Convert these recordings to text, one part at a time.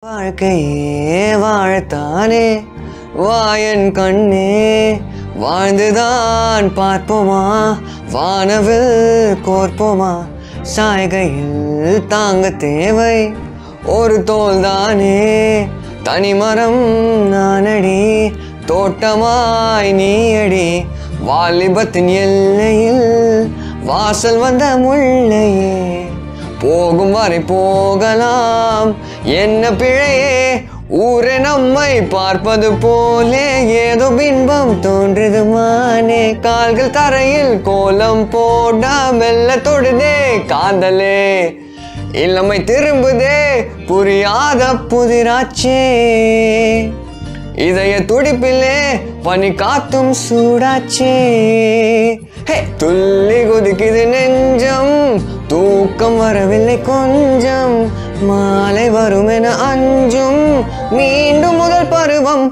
வாழ்க்கையே வாழத்தானே வாயன் கண்ணே வாழ்ந்துதான் பார்ப்போமா வானவில் கோர்ப்போமா சாய்கையில் தாங்க தேவை ஒரு தோல்தானே தனிமரம் நானடி தோட்டமாய் நீயடி வாலிபத்தின் எல்லையில் வாசல் வந்த முள்ளையே போகும் வரை போகலாம் என்ன பிழையே ஊரே நம்மை பார்ப்பது போலே ஏதோ பின்பம் தோன்றுது மானே கால்கள் தரையில் கோலம் போட மெல்ல தொடுதே காதலே இளமை திரும்புதே புரியாத புதிராச்சே இதய துடிப்பிலே பனி காத்தும் சூடாச்சே ஹே, துள்ளி குதிக்குது நெஞ்சம் தூக்கம் வரவில்லை கொஞ்சம் மாலை வரும் என அஞ்சும் மீண்டும் முதல் பருவம்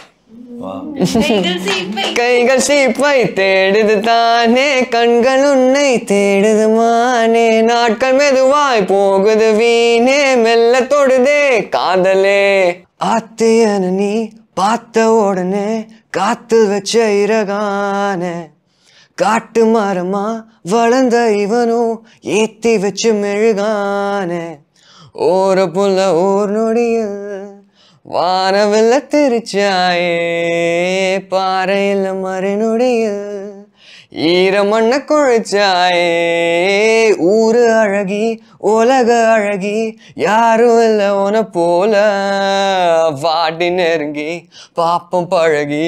கைகள் சீப்பை தேடுது தானே கண்கள் உன்னை தேடுது மானே நாட்கள் மெதுவாய் போகுது வீணே மெல்ல தொடுதே காதலே ஆத்தியன நீ பார்த்த உடனே காத்து வச்ச இறகான காட்டு மரமா வளர்ந்த இவனும் ஏத்தி வச்சு மெழுகான ஓர புள்ள ஓர் நொடியில் வானவில்ல திருச்சாயே பாறையில் மறுநொடியில் ஈர மண்ண குழைச்சாயே ஊரு அழகி உலக அழகி யாரும் இல்லை உன போல வாடி நெருங்கி பாப்பம் பழகி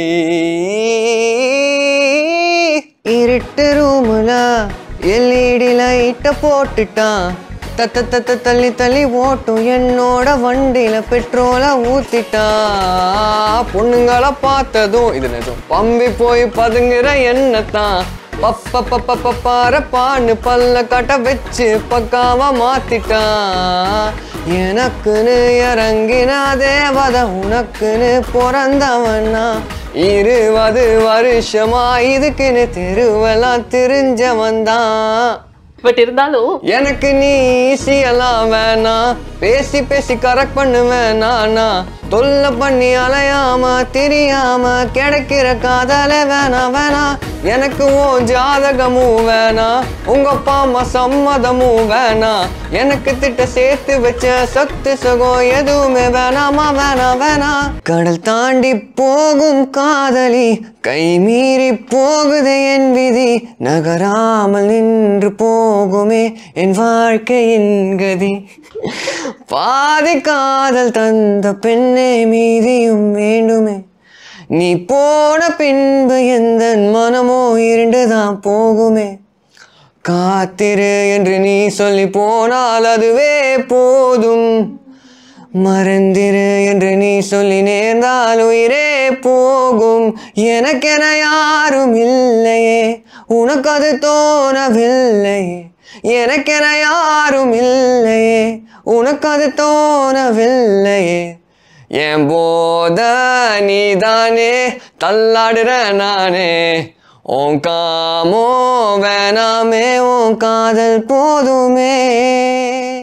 இருட்டு ரூமுல எல்இடி லைட்ட போட்டுட்டான் தத்த தத்த தள்ளி தள்ளி ஓட்டும் என்னோட வண்டியில பெட்ரோல ஊத்திட்டா பொண்ணுங்களை பார்த்ததும் இது நிஜம் பம்பி போய் பதுங்குற என்னத்தான் பப்ப பப்ப பப்பார பான்னு பல்ல கட்ட வச்சு பக்காவா மாத்திட்டான் எனக்குன்னு இறங்கினா தேவதை உனக்குன்னு பிறந்தவனா இருபது வருஷமா இதுக்குன்னு தெருவெல்லாம் தெரிஞ்சவன் தான் பட் இருந்தாலும் எனக்கு நீ ஈஸியெல்லாம் வேணாம் பேசி பேசி கரெக்ட் பண்ணுவேன் நானா தொல்லை பண்ணி அலையாம தெரியாம கிடைக்கிற காதலே வேணாம் வேணாம் எனக்கு ஓ ஜாதகமும் வேணாம் உங்க அப்பா அம்மா சம்மதமும் வேணாம் எனக்கு திட்ட சேர்த்து வச்ச சத்து சுகம் எதுவுமே வேணாமா வேணாம் வேணாம் கடல் தாண்டி போகும் காதலி கை மீறி போகுது என் விதி நகராமல் நின்று போகுமே என் வாழ்க்கையின் கதி பாதி காதல் தந்த பெண்ணே மீதியும் வேண்டுமே நீ போன பின்பு எந்த மனமோ இருண்டுதான் போகுமே காத்திரு என்று நீ சொல்லி போனால் அதுவே போதும் மறந்திரு என்று நீ சொல்லி நேர்ந்தால் உயிரே போகும் எனக்கென யாரும் இல்லையே உனக்கு அது தோணவில்லையே எனக்கென யாரும் இல்லையே உனக்கு அது தோணவில்லையே என் போத நீதானே தள்ளாடுற நானே உன் காமோ வேணாமே உன் காதல் போதுமே